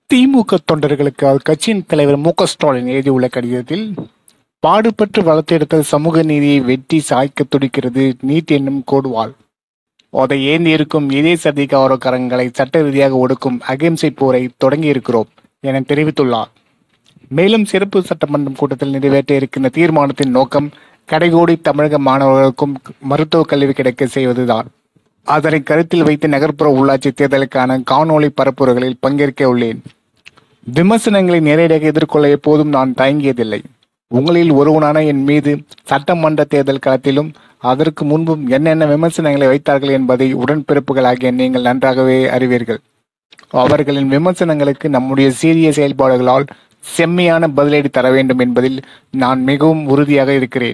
திமுக தொண்டர்களுக்கு அக்கட்சியின் தலைவர் மு க ஸ்டாலின் எழுதியுள்ள கடிதத்தில் பாடுபட்டு வளர்த்தெடுத்த சமூக நீதியை வெட்டி சாய்க்க துடிக்கிறது நீட் என்னும் கோடுவாள் அதை ஏந்தி இருக்கும் இதே சதிகார கரங்களை சட்ட ரீதியாக ஒடுக்கும் அகிம்சை போரை தொடங்கி இருக்கிறோம் என தெரிவித்துள்ளார் மேலும் சிறப்பு சட்டமன்றம் கூட்டத்தில் நிறைவேற்ற இருக்கின்ற தீர்மானத்தின் நோக்கம் கடைகோடி தமிழக மாணவர்களுக்கும் மருத்துவ கல்வி கிடைக்க செய்வதுதான் அதனை கருத்தில் வைத்து நகர்ப்புற உள்ளாட்சி தேர்தலுக்கான காணொளி பரப்புரைகளில் பங்கேற்க உள்ளேன் விமர்சனங்களை நேரடியாக எதிர்கொள்ள எப்போதும் நான் தயங்கியதில்லை உங்களில் ஒருவனான என் மீது சட்டமன்ற தேர்தல் களத்திலும் அதற்கு முன்பும் என்னென்ன விமர்சனங்களை வைத்தார்கள் என்பதை உடன்பிறப்புகளாகிய நீங்கள் நன்றாகவே அறிவீர்கள் அவர்களின் விமர்சனங்களுக்கு நம்முடைய சீரிய செயல்பாடுகளால் செம்மையான பதிலடி தர வேண்டும் என்பதில் நான் மிகவும் உறுதியாக இருக்கிறேன்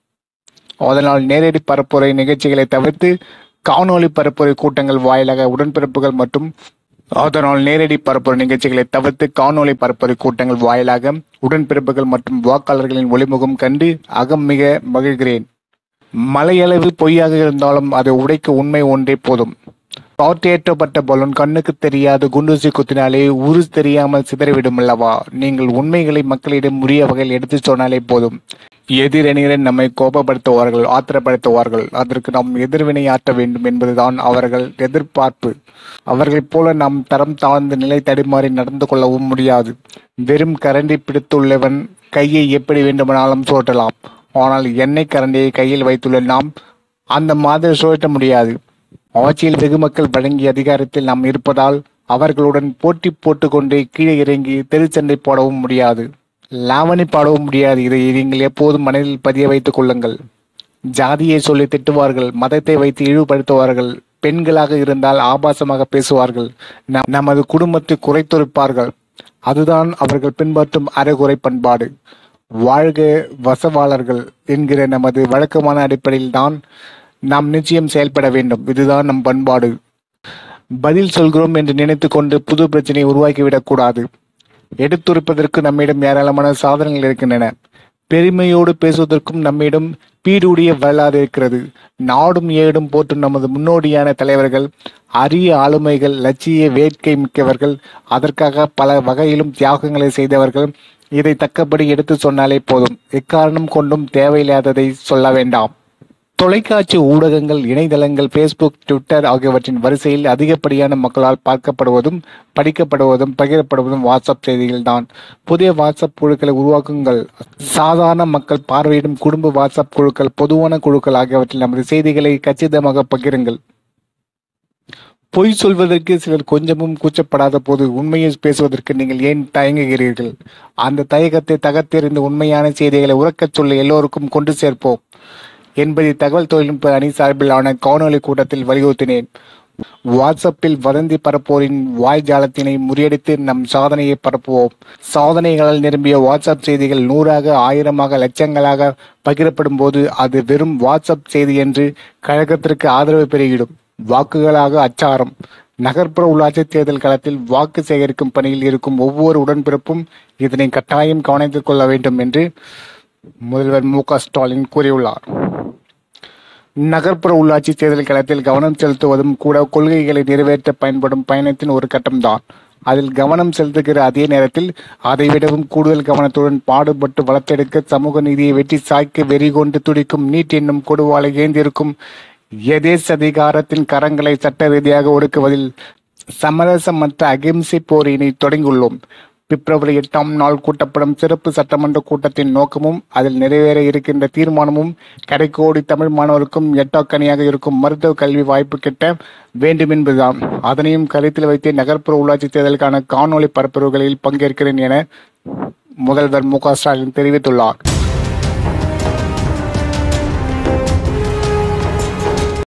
அதனால் நேரடி பரப்புரை நிகழ்ச்சிகளை தவிர்த்து காணொளி பரப்புரை கூட்டங்கள் வாயிலாக உடன்பிறப்புகள் மற்றும் அதனால் நேரடி பரப்புரை நிகழ்ச்சிகளை தவிர்த்து காணொளி பரப்புரை கூட்டங்கள் வாயிலாக உடன்பிறப்புகள் மற்றும் வாக்காளர்களின் ஒளிமுகம் கண்டு அகம் மிக மகிழ்கிறேன் மலையளவு பொய்யாக இருந்தாலும் அதை உடைக்க உண்மை ஒன்றே போதும் காற்றேற்றப்பட்ட பலூன் கண்ணுக்கு தெரியாத குண்டூசி குத்தினாலே உரு தெரியாமல் சிதறிவிடும் அல்லவா நீங்கள் உண்மைகளை மக்களிடம் உரிய வகையில் எடுத்துச் சொன்னாலே போதும் எதிரணியரை நம்மை கோபப்படுத்துவார்கள் ஆத்திரப்படுத்துவார்கள் அதற்கு நாம் எதிர்வினை ஆற்ற வேண்டும் என்பதுதான் அவர்கள் எதிர்பார்ப்பு அவர்களைப் போல நாம் தரம் தாழ்ந்த நிலை தடுமாறி நடந்து கொள்ளவும் முடியாது வெறும் கரண்டி பிடித்துள்ளவன் கையை எப்படி வேண்டுமானாலும் சுழற்றலாம் ஆனால் எண்ணெய் கரண்டியை கையில் வைத்துள்ள நாம் அந்த மாதிரி சுழற்ற முடியாது ஆட்சியில் வெகு மக்கள் வழங்கிய அதிகாரத்தில் நாம் இருப்பதால் அவர்களுடன் போட்டி போட்டுக்கொண்டு கீழே இறங்கி தெருச்சண்டை போடவும் முடியாது லாவணி பாடவும் முடியாது இதை நீங்கள் எப்போதும் மனதில் பதிய வைத்துக் கொள்ளுங்கள் ஜாதியை சொல்லி திட்டுவார்கள் மதத்தை வைத்து இழிவுபடுத்துவார்கள் பெண்களாக இருந்தால் ஆபாசமாக பேசுவார்கள் நம்- நமது குடும்பத்தை குறைத்துரைப்பார்கள் அதுதான் அவர்கள் பின்பற்றும் அறகுறை பண்பாடு வாழ்க வசவாளர்கள் என்கிற நமது வழக்கமான அடிப்படையில் தான் நாம் நிச்சயம் செயல்பட வேண்டும் இதுதான் நம் பண்பாடு பதில் சொல்கிறோம் என்று நினைத்துக் கொண்டு புது பிரச்சனையை உருவாக்கிவிடக் கூடாது எடுத்துரைப்பதற்கு நம்மிடம் ஏராளமான சாதனங்கள் இருக்கின்றன பெருமையோடு பேசுவதற்கும் நம்மிடம் பீடுடைய வரலாறு இருக்கிறது நாடும் ஏடும் போற்றும் நமது முன்னோடியான தலைவர்கள் அரிய ஆளுமைகள் லட்சிய வேட்கை மிக்கவர்கள் அதற்காக பல வகையிலும் தியாகங்களை செய்தவர்கள் இதை தக்கபடி எடுத்து சொன்னாலே போதும் எக்காரணம் கொண்டும் தேவையில்லாததை சொல்ல வேண்டாம் தொலைக்காட்சி ஊடகங்கள் இணையதளங்கள் ஃபேஸ்புக் ட்விட்டர் ஆகியவற்றின் வரிசையில் அதிகப்படியான மக்களால் பார்க்கப்படுவதும் படிக்கப்படுவதும் பகிரப்படுவதும் வாட்ஸ்அப் செய்திகள் தான் புதிய வாட்ஸ்அப் குழுக்களை உருவாக்குங்கள் சாதாரண மக்கள் பார்வையிடும் குடும்ப வாட்ஸ்அப் குழுக்கள் பொதுவான குழுக்கள் ஆகியவற்றில் நமது செய்திகளை கச்சிதமாக பகிருங்கள் பொய் சொல்வதற்கு சிலர் கொஞ்சமும் கூச்சப்படாத போது உண்மையை பேசுவதற்கு நீங்கள் ஏன் தயங்குகிறீர்கள் அந்த தயக்கத்தை தகர்த்தெறிந்து உண்மையான செய்திகளை உறக்கச் சொல்ல எல்லோருக்கும் கொண்டு சேர்ப்போம் என்பதை தகவல் தொழில்நுட்ப அணி சார்பிலான காணொலி கூட்டத்தில் வலியுறுத்தினேன் வாட்ஸ்அப்பில் வதந்தி பரப்போரின் வாய்ஜாலத்தினை முறியடித்து நம் சாதனையை பரப்புவோம் சாதனைகளால் நிரம்பிய வாட்ஸ்அப் செய்திகள் நூறாக ஆயிரமாக லட்சங்களாக பகிரப்படும் போது அது வெறும் வாட்ஸ்அப் செய்தி என்று கழகத்திற்கு ஆதரவு பெருகிடும் வாக்குகளாக அச்சாரம் நகர்ப்புற உள்ளாட்சி தேர்தல் களத்தில் வாக்கு சேகரிக்கும் பணியில் இருக்கும் ஒவ்வொரு உடன்பிறப்பும் இதனை கட்டாயம் கவனித்துக் கொள்ள வேண்டும் என்று முதல்வர் மு க ஸ்டாலின் கூறியுள்ளார் நகர்ப்புற உள்ளாட்சி தேர்தல் களத்தில் கவனம் செலுத்துவதும் கூட கொள்கைகளை நிறைவேற்ற பயன்படும் பயணத்தின் ஒரு கட்டம்தான் அதில் கவனம் செலுத்துகிற அதே நேரத்தில் அதைவிடவும் கூடுதல் கவனத்துடன் பாடுபட்டு வளர்த்தெடுக்க சமூக நீதியை வெட்டி சாய்க்க வெறி கொண்டு துடிக்கும் நீட் என்னும் கொடுவாளை ஏந்திருக்கும் எதேஸ் அதிகாரத்தின் கரங்களை சட்ட ரீதியாக ஒடுக்குவதில் சமரசமற்ற அகிம்சை போரினை தொடங்கியுள்ளோம் பிப்ரவரி எட்டாம் நாள் கூட்டப்படும் சிறப்பு சட்டமன்ற கூட்டத்தின் நோக்கமும் அதில் நிறைவேற இருக்கின்ற தீர்மானமும் கடைக்கோடி தமிழ் மாணவருக்கும் எட்டாக்கனியாக இருக்கும் மருத்துவ கல்வி வாய்ப்பு கிட்ட வேண்டும் என்பதுதான் அதனையும் கருத்தில் வைத்து நகர்ப்புற உள்ளாட்சி தேர்தலுக்கான காணொளி பரப்புரைகளில் பங்கேற்கிறேன் என முதல்வர் மு க ஸ்டாலின் தெரிவித்துள்ளார்